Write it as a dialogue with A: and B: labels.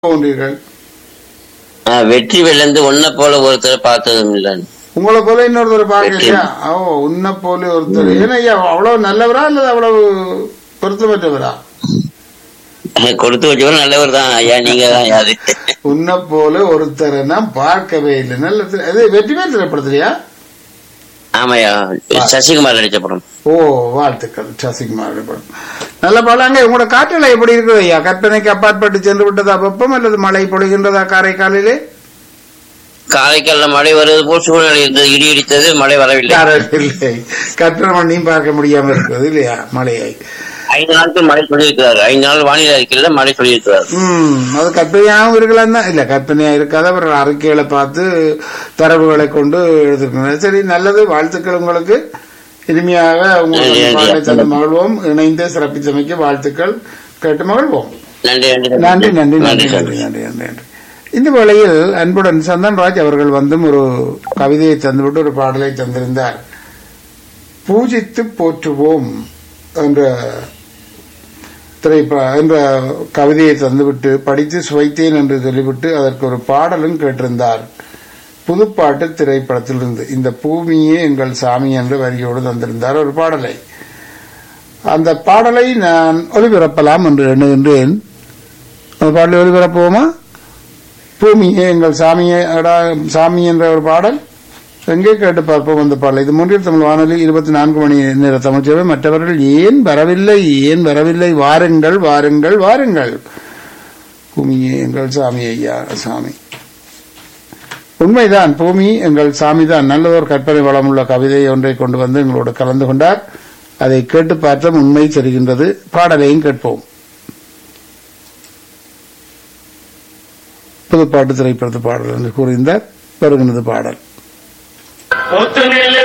A: தோன்றீர்கள்
B: ஆ, வெற்றி விழுந்து உன்னை போல ஒருத்தர் பார்த்ததும் இல்லைன்னு
A: உங்களை போல இன்னொருத்தர் பாக்கலையா ஓ உன்னை போல ஒருத்தர் ஏன்னா ஐயா அவ்வளவு நல்லவரா அல்லது அவ்வளவு பொருத்தமற்றவரா
B: கொடுத்து வச்சவரும் நல்லவர் தான் ஐயா நீங்க தான் யாரு
A: உன்னை போல ஒருத்தரை நான் பார்க்கவே இல்லை நல்ல திரை- அது வெற்றிமேல் திரைப்படத்திலையா
B: ஆமாய்யா சசிகுமார் நடிச்ச படம்
A: ஓ வாழ்த்துக்கள் சசிகுமார் படம் நல்ல பழங்க உங்களோட காற்றலை எப்படி இருக்குது ஐயா கற்பனைக்கு அப்பாற்பட்டு சென்று விட்டதா வெப்பம் அல்லது மழை பொழிகின்றதா காரைக்காலிலே
B: காரைக்கால்ல மழை வருவது போல் சூழ்நிலை இருந்தது இடி இடித்தது மழை வரவில்லை
A: இல்லை கற்பனை பண்ணியும் பார்க்க முடியாம இருக்குது இல்லையா மழையை
B: ஐந்து நாட்கள் மழை சொல்லியிருக்கிறார் ஐந்து நாள் வானிலை அறிக்கையில மழை சொல்லியிருக்கிறார்
A: ம் அது கற்பனையாகவும் இருக்கலாம் தான் இல்ல கற்பனையா இருக்காத அவர்கள் அறிக்கைகளை பார்த்து தரவுகளை கொண்டு எழுதிருக்கிறார் சரி நல்லது வாழ்த்துக்கள் உங்களுக்கு இனிமையாக உங்களுக்கு
B: நன்றி,
A: பாடலை
B: நன்றி.
A: தந்து மகிழ்வோம் இணைந்து சிறப்பித்தமைக்கு வாழ்த்துக்கள் கேட்டு மகிழ்வோம்
B: நன்றி
A: நன்றி நன்றி நன்றி நன்றி
B: நன்றி
A: நன்றி நன்றி நன்றி இந்த வேளையில் அன்புடன் சந்தன்ராஜ் அவர்கள் வந்தும் ஒரு கவிதையை தந்துவிட்டு ஒரு பாடலை தந்திருந்தார் பூஜித்து போற்றுவோம் என்ற திரைப்ப என்ற கவிதையை தந்துவிட்டு படித்து சுவைத்தேன் என்று சொல்லிவிட்டு அதற்கு ஒரு பாடலும் கேட்டிருந்தார் புதுப்பாட்டு திரைப்படத்திலிருந்து இந்த பூமியே எங்கள் சாமி என்ற வரியோடு தந்திருந்தார் ஒரு பாடலை அந்த பாடலை நான் ஒலிபரப்பலாம் என்று எண்ணுகின்றேன் அந்த பாடலை ஒலிபரப்புவோமா பூமியே எங்கள் சாமியே அடா சாமி என்ற ஒரு பாடல் எங்கே கேட்டு பார்ப்போம் அந்த பாடல் இது மூன்றில் தமிழ் வானொலி இருபத்தி நான்கு மணி நேர தமிழ்ச்சேவை மற்றவர்கள் ஏன் வரவில்லை ஏன் வரவில்லை வாருங்கள் வாருங்கள் வாருங்கள் பூமியே எங்கள் சாமி ஐயா சாமி உண்மைதான் பூமி எங்கள் சாமி தான் நல்லதொரு கற்பனை வளமுள்ள கவிதை ஒன்றை கொண்டு வந்து எங்களோடு கலந்து கொண்டார் அதை கேட்டு பார்த்தோம் உண்மை தெரிகின்றது பாடலையும் கேட்போம் புதுப்பாட்டு திரைப்படத்து பாடல் என்று கூறியிருந்தார் வருகின்றது பாடல்
C: ஒத்து நில்லு